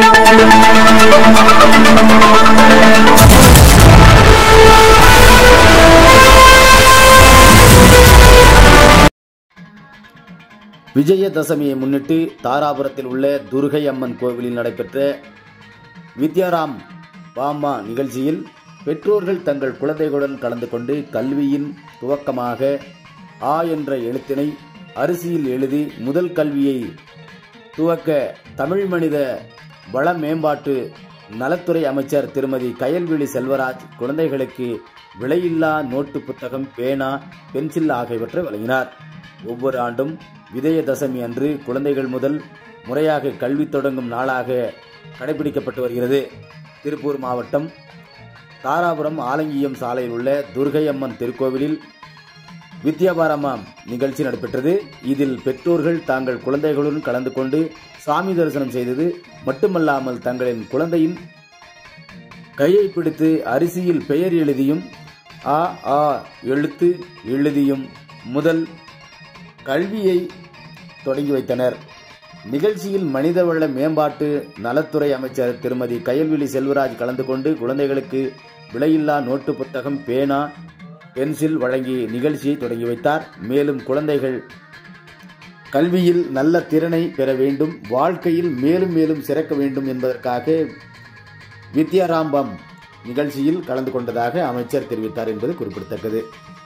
விஜயதசமியை முன்னிட்டு தாராபுரத்தில் உள்ள துர்கை அம்மன் கோவிலில் நடைபெற்ற வித்யாராம் பாமா நிகழ்ச்சியில் பெற்றோர்கள் தங்கள் குழந்தைகளுடன் கலந்து கொண்டு கல்வியின் துவக்கமாக ஆ என்ற எழுத்தினை அரிசியில் எழுதி முதல் கல்வியை துவக்க தமிழ் மனித வள மேம்பாட்டு நலத்துறை அமைச்சர் திருமதி கயல்விழி செல்வராஜ் குழந்தைகளுக்கு விலையில்லா நோட்டு புத்தகம் பேனா பென்சில் ஆகியவற்றை வழங்கினார் ஒவ்வொரு ஆண்டும் விஜயதசமி அன்று குழந்தைகள் முதல் முறையாக கல்வி தொடங்கும் நாளாக கடைபிடிக்கப்பட்டு வருகிறது திருப்பூர் மாவட்டம் தாராபுரம் ஆலங்கியம் சாலையில் உள்ள துர்கை அம்மன் திருக்கோவிலில் வித்யாபாரமாம் நிகழ்ச்சி நடைபெற்றது இதில் பெற்றோர்கள் தாங்கள் குழந்தைகளுடன் கலந்து கொண்டு சாமி தரிசனம் செய்தது மட்டுமல்லாமல் தங்களின் குழந்தையின் கையை பிடித்து அரிசியில் பெயர் எழுதியும் ஆ ஆ எழுத்து எழுதியும் முதல் கல்வியை தொடங்கி வைத்தனர் நிகழ்ச்சியில் மனிதவள மேம்பாட்டு நலத்துறை அமைச்சர் திருமதி கயல்விழி செல்வராஜ் கலந்து கொண்டு குழந்தைகளுக்கு விலையில்லா நோட்டு புத்தகம் பேனா பென்சில் வழங்கி நிகழ்ச்சியை தொடங்கி வைத்தார் மேலும் குழந்தைகள் கல்வியில் நல்ல திறனை பெற வேண்டும் வாழ்க்கையில் மேலும் மேலும் சிறக்க வேண்டும் என்பதற்காக வித்யாராம்பம் நிகழ்ச்சியில் கலந்து கொண்டதாக அமைச்சர் தெரிவித்தார் என்பது குறிப்பிடத்தக்கது